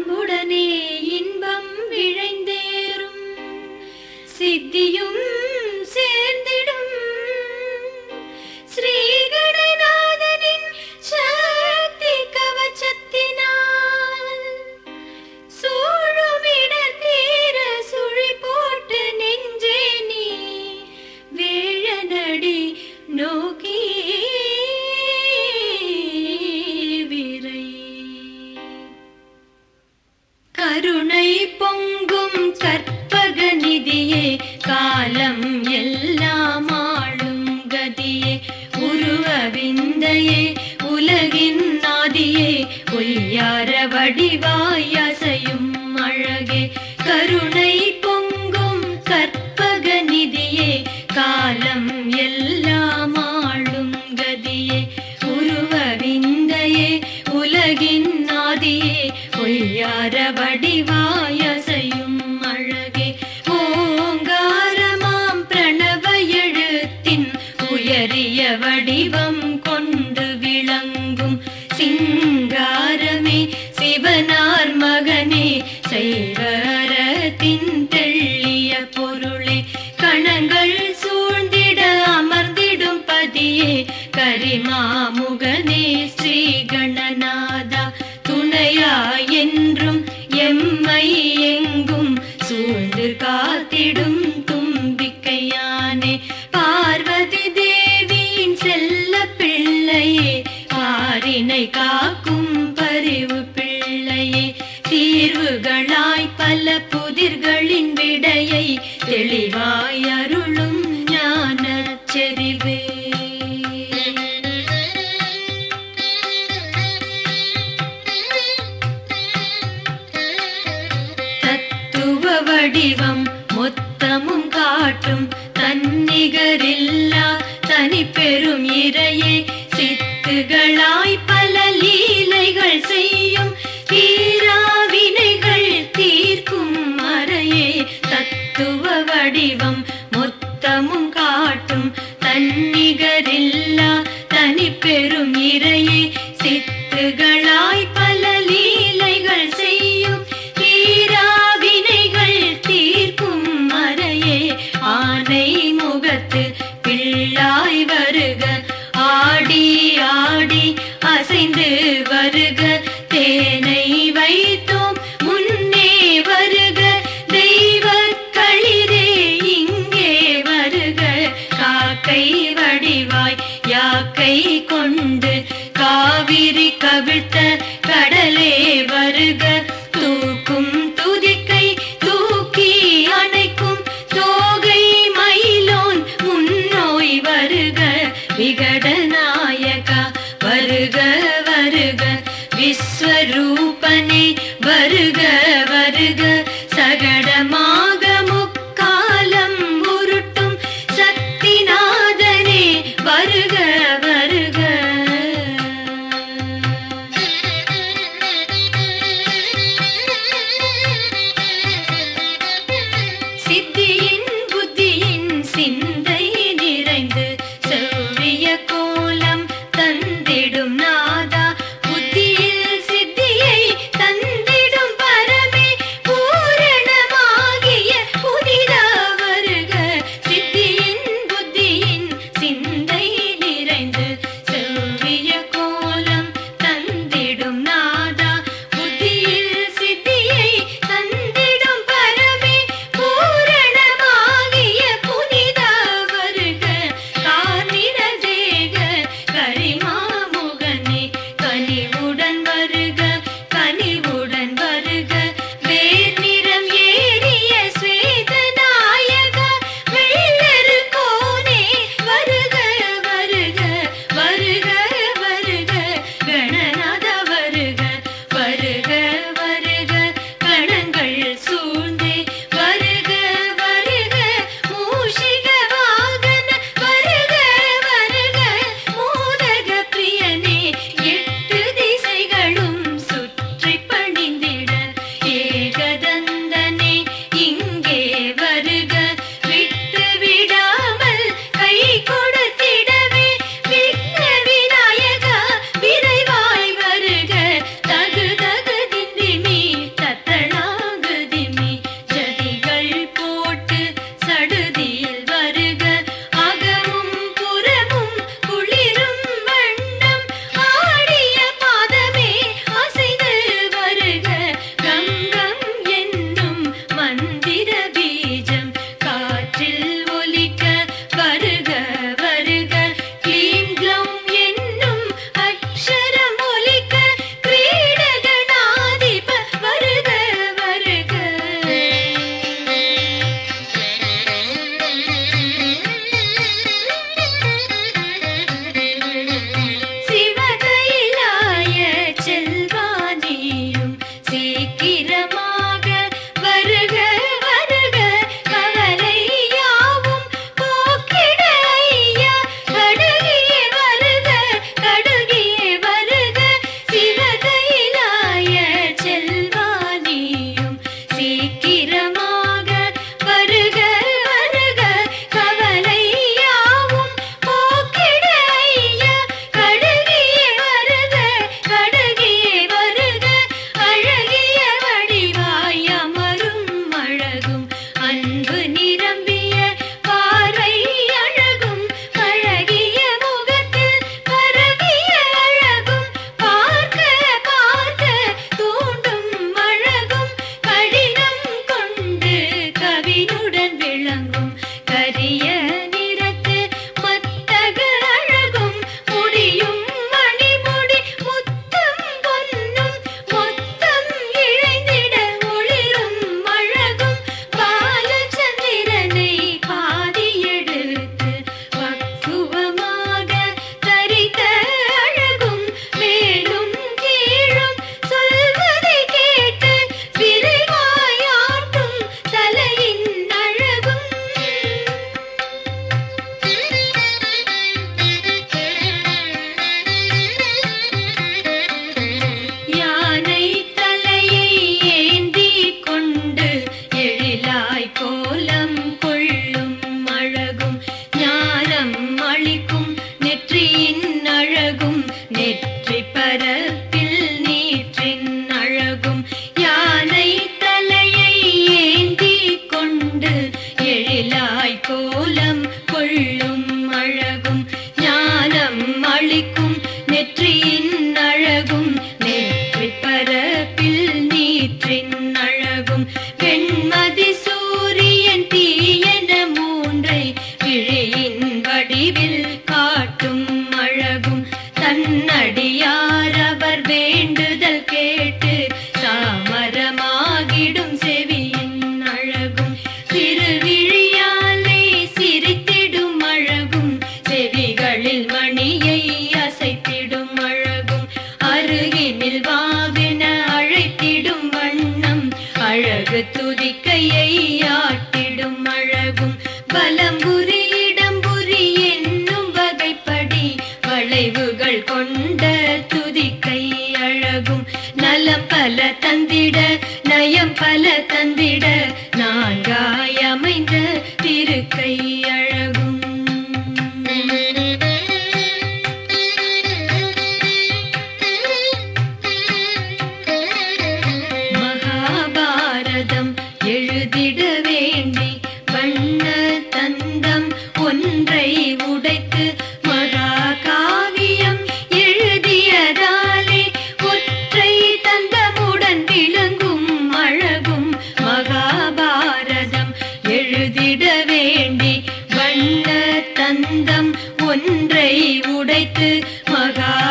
அன்புடனே இன்பம் விழைந்தேறும் சித்தியும் சேர்ந்திடும் ஸ்ரீகணநாதனின் சக்தி கவச்சத்தினால் சூழுமிடர் தீர சுழி போட்டு நெஞ்சே நீ வேழனடி நோக்கி விரை கருணை பொங்கும் கற்பக நிதியே காலம் எல்லாம் ஆளும் கதியே உருவ விந்தையே உலகின் நாதியே ஒய்யார வடிவாய் அசையும் அழகே கருணை பொங்கும் கற்பக நிதியே காலம் எல்லாம் ஆளும் கதியே உருவ விந்தையே உலகின் நாதியே ஒய்யார வடிவாய் அசையும் அழகே ஓங்காரமாம் பிரணவ எழுத்தின் உயரிய வடிவம் கொண்டு விளங்கும் சிங்காரமே சிவனார் மகனே செய்வரத்தின் தெள்ளிய பொருளே கணங்கள் சூழ்ந்திட அமர்ந்திடும் பதியே கரிமாமுகனே ஸ்ரீ கணநாதா துணையா என்றும் எம்மை எங்கும் சூழ்ந்து காத்திடும் தும்பிக்கையானே பார்வதி தேவியின் செல்ல பிள்ளையே பாரினை காக்கும் பரிவு பிள்ளையே தீர்வுகளாய் பல புதிர்களின் விடையை தெளிவாய் அருளும் ஞான செறிவே தத்துவ வடிவம் மொத்தமும் காட்டும் தன்னிகரில்லா தனி பெரும் இறையே சித்துகளாய் பல லீலைகள் செய்யும் தீராவினைகள் தீர்க்கும் மறையே தத்துவ வடிவம் மொத்தமும் காட்டும் தன்னிகரில்லா தனி பெரும் இறையே சித்துகளாய் பல லீலைகள் செய்யும் தீராவினைகள் தீர்க்கும் மறையே ஆனை முகத்து பிள்ளாய் வருக ஆடி ஆடி அசைந்து வருக தேனை வைத்தோம் முன்னே வருக தெய்வ களிரே இங்கே வருக காக்கை வடிவாய் யாக்கை கொண்டு காவிரி கவிழ்த்த கடலே வருக தூக்கும் துதிக்கை தூக்கி அணைக்கும் தோகை மயிலோன் முன்னோய் வருக விகடநாயகா வருக வருக விஸ்வரூபனே வருக வருக சகடமாக முக்காலம் உருட்டும் சக்திநாதனே வருக வருக சித்தியின் புத்தியின் சிந்தை நிறைந்து செவ்விய கோலம் தந்திடும் நாதா புத்தியில் சித்தியை தந்திடும் பரமே பூரணமாகிய அழகு துதிக்கையை ஆட்டிடும் அழகும் பலம்புரி இடம்புரி என்னும் வகைப்படி வளைவுகள் கொண்ட துதிக்கை அழகும் நலம் பல தந்திட நயம் பல தந்திட நான்காய் அமைந்த திருக்கை அழகும் மகாபாரதம் எழுதிட வேண்டி வண்ண தந்தம் ஒன்றை உடைத்து மகாகாவியம் எழுதியதாலே ஒற்றை தந்தமுடன் விளங்கும் அழகும் மகாபாரதம் எழுதிட வேண்டி வண்ண தந்தம் ஒன்றை உடைத்து மகா